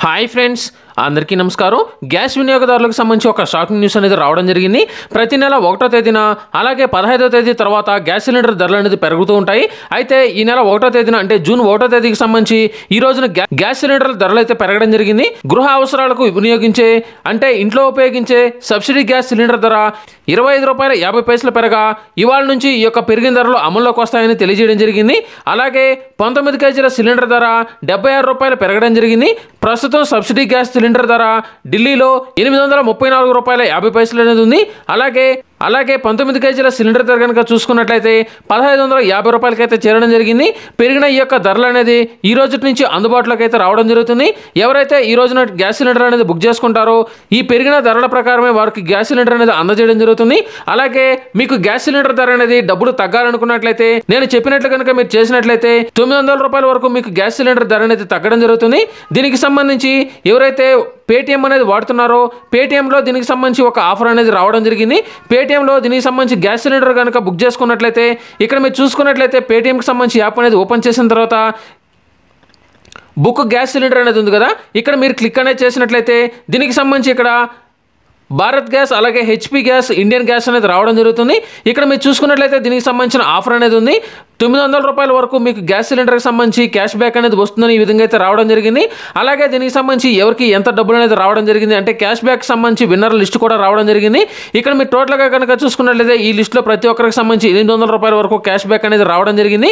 hi friends అందరికీ నమస్కారం gas వినియోగదారులకు సంబంధించి ఒక షాకింగ్ న్యూస్ అనేది రావడం జరిగింది ప్రతి నెల ఒకటో తేదీన అలాగే పదహైదో తేదీ తర్వాత గ్యాస్ సిలిండర్ ధరలు అనేది పెరుగుతూ ఉంటాయి అయితే ఈ నెల ఒకటో తేదీన అంటే జూన్ ఒకటో తేదీకి సంబంధించి ఈ రోజున గ్యా- గ్యాస్ సిలిండర్ల ధరలు అయితే పెరగడం జరిగింది గృహ అవసరాలకు వినియోగించే అంటే ఇంట్లో ఉపయోగించే సబ్సిడీ గ్యాస్ సిలిండర్ ధర ఇరవై ఐదు రూపాయల యాభై పైసలు పెరగా ఇవాళ నుంచి ఈ యొక్క పెరిగిన ధరలు అమల్లోకి వస్తాయని తెలియజేయడం జరిగింది అలాగే పంతొమ్మిది కేజీల సిలిండర్ ధర డెబ్బై ఆరు రూపాయలు పెరగడం జరిగింది ప్రస్తుతం సబ్సిడీ గ్యాస్ సిలిండర్ ధర ఢిల్లీలో ఎనిమిది వందల ముప్పై నాలుగు రూపాయల యాభై పైసలు అనేది ఉంది అలాగే అలాగే పంతొమ్మిది కేజీల సిలిండర్ ధర కనుక చూసుకున్నట్లయితే పదహైదు వందల యాభై రూపాయలకి అయితే చేరడం జరిగింది పెరిగిన ఈ యొక్క ధరలు అనేది ఈ రోజు నుంచి అందుబాటులోకి అయితే రావడం జరుగుతుంది ఎవరైతే ఈ రోజున గ్యాస్ సిలిండర్ అనేది బుక్ చేసుకుంటారో ఈ పెరిగిన ధరల ప్రకారమే వారికి గ్యాస్ సిలిండర్ అనేది అందజేయడం జరుగుతుంది అలాగే మీకు గ్యాస్ సిలిండర్ ధర అనేది డబ్బులు తగ్గాలనుకున్నట్లయితే నేను చెప్పినట్లు కనుక మీరు చేసినట్లయితే తొమ్మిది వందల రూపాయల వరకు మీకు గ్యాస్ సిలిండర్ ధర అనేది తగ్గడం జరుగుతుంది దీనికి సంబంధించి ఎవరైతే పేటిఎం అనేది వాడుతున్నారో పేటిఎంలో దీనికి సంబంధించి ఒక ఆఫర్ అనేది రావడం జరిగింది పేటిఎంలో దీనికి సంబంధించి గ్యాస్ సిలిండర్ కనుక బుక్ చేసుకున్నట్లయితే ఇక్కడ మీరు చూసుకున్నట్లయితే పేటిఎంకి సంబంధించి యాప్ అనేది ఓపెన్ చేసిన తర్వాత బుక్ గ్యాస్ సిలిండర్ అనేది ఉంది కదా ఇక్కడ మీరు క్లిక్ అనేది చేసినట్లయితే దీనికి సంబంధించి ఇక్కడ భారత్ గ్యాస్ అలాగే హెచ్పి గ్యాస్ ఇండియన్ గ్యాస్ అనేది రావడం జరుగుతుంది ఇక్కడ మీరు చూసుకున్నట్లయితే దీనికి సంబంధించిన ఆఫర్ అనేది ఉంది తొమ్మిది వందల రూపాయల వరకు మీకు గ్యాస్ సిలిండర్కి సంబంధించి క్యాష్ బ్యాక్ అనేది వస్తుందని ఈ విధంగా అయితే రావడం జరిగింది అలాగే దీనికి సంబంధించి ఎవరికి ఎంత డబ్బులు అనేది రావడం జరిగింది అంటే క్యాష్ బ్యాక్ సంబంధించి విన్నర్ లిస్ట్ కూడా రావడం జరిగింది ఇక్కడ మీరు టోటల్గా కనుక చూసుకున్నట్లయితే ఈ లిస్ట్లో ప్రతి ఒక్కరికి సంబంధించి ఎనిమిది వందల రూపాయల వరకు క్యాష్ బ్యాక్ అనేది రావడం జరిగింది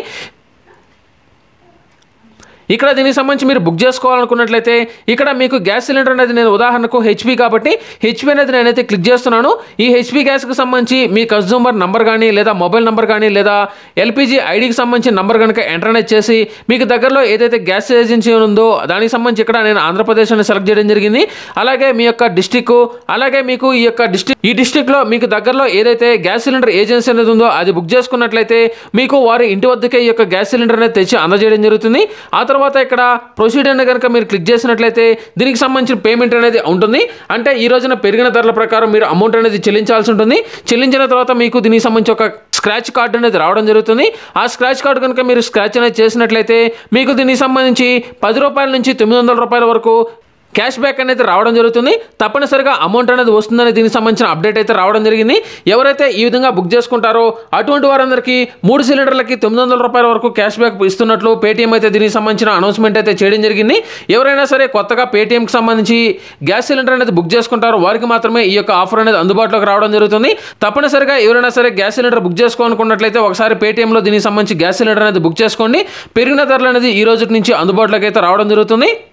ఇక్కడ దీనికి సంబంధించి మీరు బుక్ చేసుకోవాలనుకున్నట్లయితే ఇక్కడ మీకు గ్యాస్ సిలిండర్ అనేది నేను ఉదాహరణకు హెచ్పి కాబట్టి హెచ్పి అనేది నేనైతే క్లిక్ చేస్తున్నాను ఈ హెచ్పి గ్యాస్కి సంబంధించి మీ కన్జ్యూమర్ నంబర్ కానీ లేదా మొబైల్ నంబర్ కానీ లేదా ఎల్పిజి ఐడికి సంబంధించిన నంబర్ కనుక ఎంటర్ అనేది చేసి మీకు దగ్గరలో ఏదైతే గ్యాస్ ఏజెన్సీ ఉందో దానికి సంబంధించి ఇక్కడ నేను ఆంధ్రప్రదేశ్ అని సెలెక్ట్ చేయడం జరిగింది అలాగే మీ యొక్క డిస్టిక్ అలాగే మీకు ఈ యొక్క డిస్టిక్ ఈ డిస్టిక్లో మీకు దగ్గరలో ఏదైతే గ్యాస్ సిలిండర్ ఏజెన్సీ అనేది ఉందో అది బుక్ చేసుకున్నట్లయితే మీకు వారి ఇంటి వద్దకే ఈ యొక్క గ్యాస్ సిలిండర్ అనేది తెచ్చి అందజేయడం జరుగుతుంది ఆ తర్వాత ఇక్కడ ప్రొసీడ్ అని కనుక మీరు క్లిక్ చేసినట్లయితే దీనికి సంబంధించిన పేమెంట్ అనేది ఉంటుంది అంటే ఈ రోజున పెరిగిన ధరల ప్రకారం మీరు అమౌంట్ అనేది చెల్లించాల్సి ఉంటుంది చెల్లించిన తర్వాత మీకు దీనికి సంబంధించి ఒక స్క్రాచ్ కార్డు అనేది రావడం జరుగుతుంది ఆ స్క్రాచ్ కార్డు కనుక మీరు స్క్రాచ్ అనేది చేసినట్లయితే మీకు దీనికి సంబంధించి పది రూపాయల నుంచి తొమ్మిది వందల రూపాయల వరకు క్యాష్ బ్యాక్ అనేది రావడం జరుగుతుంది తప్పనిసరిగా అమౌంట్ అనేది వస్తుందని దీనికి సంబంధించిన అప్డేట్ అయితే రావడం జరిగింది ఎవరైతే ఈ విధంగా బుక్ చేసుకుంటారో అటువంటి వారందరికీ మూడు సిలిండర్లకి తొమ్మిది వందల రూపాయల వరకు క్యాష్ బ్యాక్ ఇస్తున్నట్లు పేటీఎం అయితే దీనికి సంబంధించిన అనౌన్స్మెంట్ అయితే చేయడం జరిగింది ఎవరైనా సరే కొత్తగా పేటీఎంకి సంబంధించి గ్యాస్ సిలిండర్ అనేది బుక్ చేసుకుంటారో వారికి మాత్రమే ఈ యొక్క ఆఫర్ అనేది అందుబాటులోకి రావడం జరుగుతుంది తప్పనిసరిగా ఎవరైనా సరే గ్యాస్ సిలిండర్ బుక్ చేసుకోవాలనుకున్నట్లయితే ఒకసారి పేటీఎంలో దీనికి సంబంధించి గ్యాస్ సిలిండర్ అనేది బుక్ చేసుకోండి పెరిగిన ధరలు అనేది ఈ రోజు నుంచి అందుబాటులోకి అయితే రావడం జరుగుతుంది